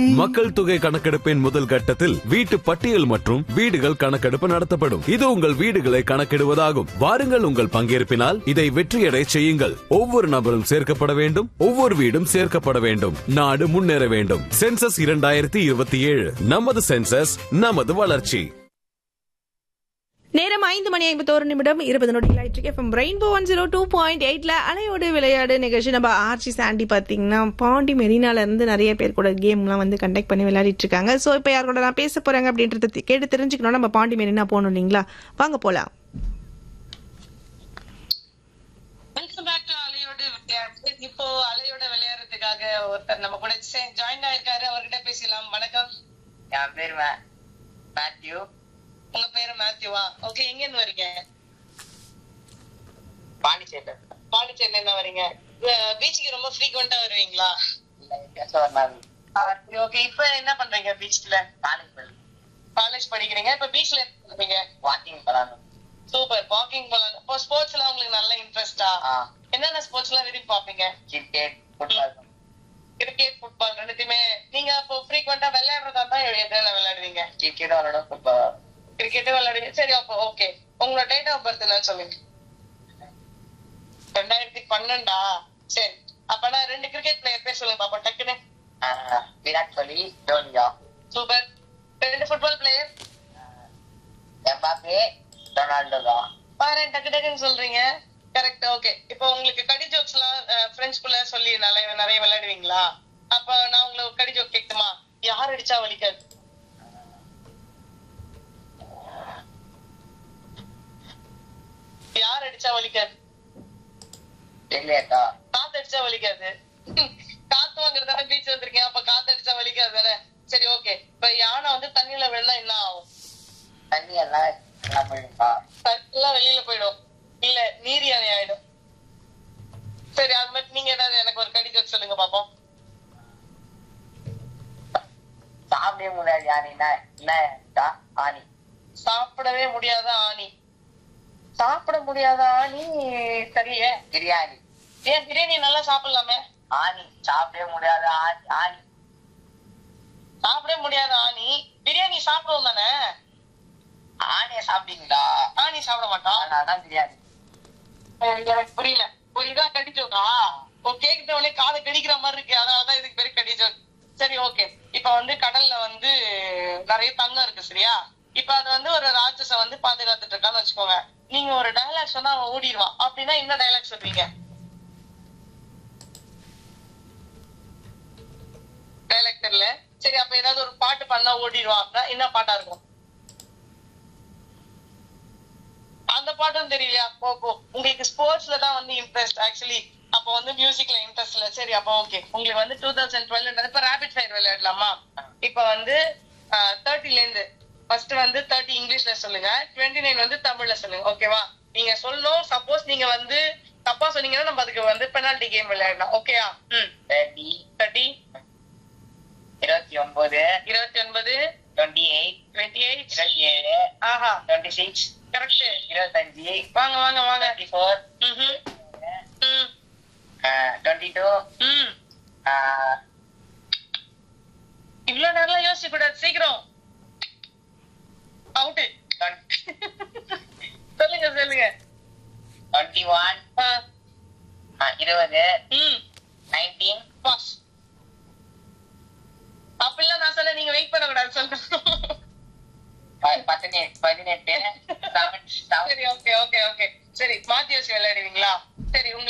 மக்கள் தொகை கணக்கெடுப்பின் முதல் கட்டத்தில் வீட்டு பட்டியல் மற்றும் வீடுகள் கணக்கெடுப்பு நடத்தப்படும் இது உங்கள் வீடுகளை கணக்கிடுவதாகும் வாருங்கள் உங்கள் பங்கேற்பினால் இதை வெற்றியடை செய்யுங்கள் ஒவ்வொரு நபரும் சேர்க்கப்பட வேண்டும் ஒவ்வொரு வீடும் சேர்க்கப்பட வேண்டும் நாடு முன்னேற வேண்டும் சென்சஸ் இரண்டாயிரத்தி இருபத்தி ஏழு நமது சென்சஸ் நமது வளர்ச்சி நேரம் ஐந்து மணி ஐம்பத்தோரு நிமிடம் இருபது நொடிகள் ஆயிட்டு FM Rainbow one zero two point எயிட்ல அலையோடு விளையாடு நிகழ்ச்சி நம்ம ஆர்ச்சி சாண்டி பாத்தீங்கன்னா பாண்டி மெரினால இருந்து நிறைய பேர் கூட கேம்லாம் வந்து கண்டக்ட் பண்ணி விளையாடிட்டு இருக்காங்க சோ இப்போ யார் கூட நான் பேச போறாங்க அப்படின்றத தி- கேட்டு தெரிஞ்சுக்கணும் நம்ம பாண்டி மெரினா போகணும் இல்லைங்களா வாங்க போலாம் வெல்கம் பேக் டு அலையோட விளையாட்டு இப்போ அலையோட விளையாடுறதுக்காக ஒருத்தர் நம்ம கூட ஜாயின் ஆயிருக்காரு அவர்கிட்ட பேசலாம் வணக்கம் என் பேர் மே- மேத்யூ உங்க பேரு மேத்யூவா ஓகே எங்க இருந்து வரீங்க பாண்டிச்சேரி பாண்டிச்சேரில இருந்து வரீங்க பீச்சுக்கு ரொம்ப ஃப்ரீக்வெண்டா வருவீங்களா இல்ல பேச ஒரு நாள் ஓகே இப்போ என்ன பண்றீங்க பீச்ல காலேஜ் பள்ளி காலேஜ் படிக்கிறீங்க இப்ப பீச்ல இருப்பீங்க வாக்கிங் பண்ணணும் சூப்பர் வாக்கிங் போலாம் இப்போ ஸ்போர்ட்ஸ்ல உங்களுக்கு நல்ல இன்ட்ரெஸ்டா ஆ என்னென்ன ஸ்போர்ட்ஸ் எல்லாம் விரும்பி பாப்பீங்க கிரிக்கெட் ஃபுட்பால் கிரிக்கெட் ஃபுட்பால் ரெண்டுத்தையுமே நீங்க இப்போ ஃப்ரீக்வெண்டா விளையாடுறதா தான் என்னென்ன விளையாடுவீங்க கிரிக்கெட் விளாடும் ஃபுட்பால் கிரிக்கெட் விளையாடுவீங்க சரி அப்போ ஓகே உங்களோட டேட் ஆஃப் பர்த் என்னன்னு சொல்லுங்க ரெண்டாயிரத்தி பன்னெண்டா சரி அப்பனா ரெண்டு கிரிக்கெட் பிளேயர் பேர் சொல்லுங்க பாப்பா டக்குன்னு விராட் கோலி தோனியா சூப்பர் ரெண்டு ஃபுட்பால் பிளேயர் எம்பாப்பே ரொனால்டோ தான் பாரு டக்கு டக்குன்னு சொல்றீங்க கரெக்ட் ஓகே இப்போ உங்களுக்கு கடி ஜோக்ஸ் எல்லாம் ஃப்ரெண்ட்ஸ்குள்ள சொல்லி நிறைய நிறைய விளையாடுவீங்களா அப்ப நான் உங்களுக்கு கடி ஜோக் கேட்குமா யார் அடிச்சா வலிக்காது யார் அடிச்சா வலிக்காது தெரியலையாக்கா காத்து அடிச்சா வலிக்காது காத்து வாங்குறதான பீச் வந்திருக்கேன் அப்ப காத்து அடிச்சா வலிக்காது தானே சரி ஓகே இப்ப யானை வந்து தண்ணியில விழுந்தா என்ன ஆகும் தண்ணி எல்லாம் எல்லாம் போயிருக்கா எல்லாம் வெளியில போயிடும் இல்ல நீர் யானை ஆயிடும் சரி அது மாதிரி நீங்க ஏதாவது எனக்கு ஒரு கடி ஜோக் சொல்லுங்க பாப்போம் சாப்பிடவே முடியாது யானைனா என்னக்கா ஆனி சாப்பிடவே முடியாத ஆணி சாப்பிட முடியாத ஆணி சரியே பிரியாணி ஏன் பிரியாணி நல்லா சாப்பிடலாமே ஆனி சாப்பிடவே முடியாத ஆனி ஆனி சாப்பிடவே முடியாத ஆணி பிரியாணி சாப்பிடுவோம் தானே ஆனியை சாப்பிட்டீங்களா ஆணி சாப்பிட மாட்டான் அதான் பிரியாணி எனக்கு புரியல புரியுதா கடிச்சோக்கா ஓ கேக்கிட்ட உடனே காதை கடிக்கிற மாதிரி இருக்கு அதனாலதான் இதுக்கு பேரு கடிச்சோக் சரி ஓகே இப்ப வந்து கடல்ல வந்து நிறைய தங்கம் இருக்கு சரியா இப்ப அது வந்து ஒரு ராட்சச வந்து பாதுகாத்துட்டு இருக்கான்னு வச்சுக்கோங்க நீங்க ஒரு டயலாக் சொன்னா அவன் ஓடிடுவான் அப்படின்னா என்ன டயலாக் சொல்றீங்க டயலாக் தெரியல சரி அப்ப ஏதாவது ஒரு பாட்டு பண்ணா ஓடிடுவான் அப்படின்னா என்ன பாட்டா இருக்கும் அந்த பாட்டும் தெரியலையா போ போ உங்களுக்கு ஸ்போர்ட்ஸ்ல தான் வந்து இன்ட்ரெஸ்ட் ஆக்சுவலி அப்ப வந்து மியூசிக்ல இன்ட்ரெஸ்ட் இல்ல சரி அப்ப ஓகே உங்களுக்கு வந்து டூ தௌசண்ட் டுவெல் இப்ப ரேபிட் ஃபயர் விளையாடலாமா இப்ப வந்து தேர்ட்டில இருந்து ஃபர்ஸ்ட் வந்து தேர்ட்டி இங்கிலீஷ்ல சொல்லுங்க டுவெண்ட்டி நைன் வந்து தமிழ்ல சொல்லுங்க ஓகேவா நீங்க சொல்லணும் சப்போஸ் நீங்க வந்து தப்பா சொன்னீங்கன்னா நம்ம அதுக்கு வந்து பெனால்டி கேம் விளையாடலாம் ஓகேயா ம் தேர்ட்டி தேர்ட்டி இருபத்தி ஒன்பது இருபத்தி ஒன்பது டுவெண்ட்டி எயிட் டுவெண்ட்டி எயிட் இருபத்தி ஏழு ஆஹா டுவெண்ட்டி சிக்ஸ் கரெக்ட் இருபத்தஞ்சு வாங்க வாங்க வாங்க தேர்ட்டி ஃபோர் ம்ஹும். ம் டுவெண்ட்டி டூ ம் இவ்வளவு நேரம் யோசிக்க கூடாது சீக்கிரம் அவுட்டு சொல்லுங்க சொல்லுங்க டுவெண்ட்டி ஒன் ஆ, இருபது ம் நைன்டீன் பாஸ் அப்படிலாம் நான் சொல்ல நீங்க வெயிட் பண்ண கூடாது சொல்லுங்க பதினெட்டு பதினெட்டு செவன் சரி ஓகே ஓகே ஓகே சரி மாத்தி யோசி விளையாடுவீங்களா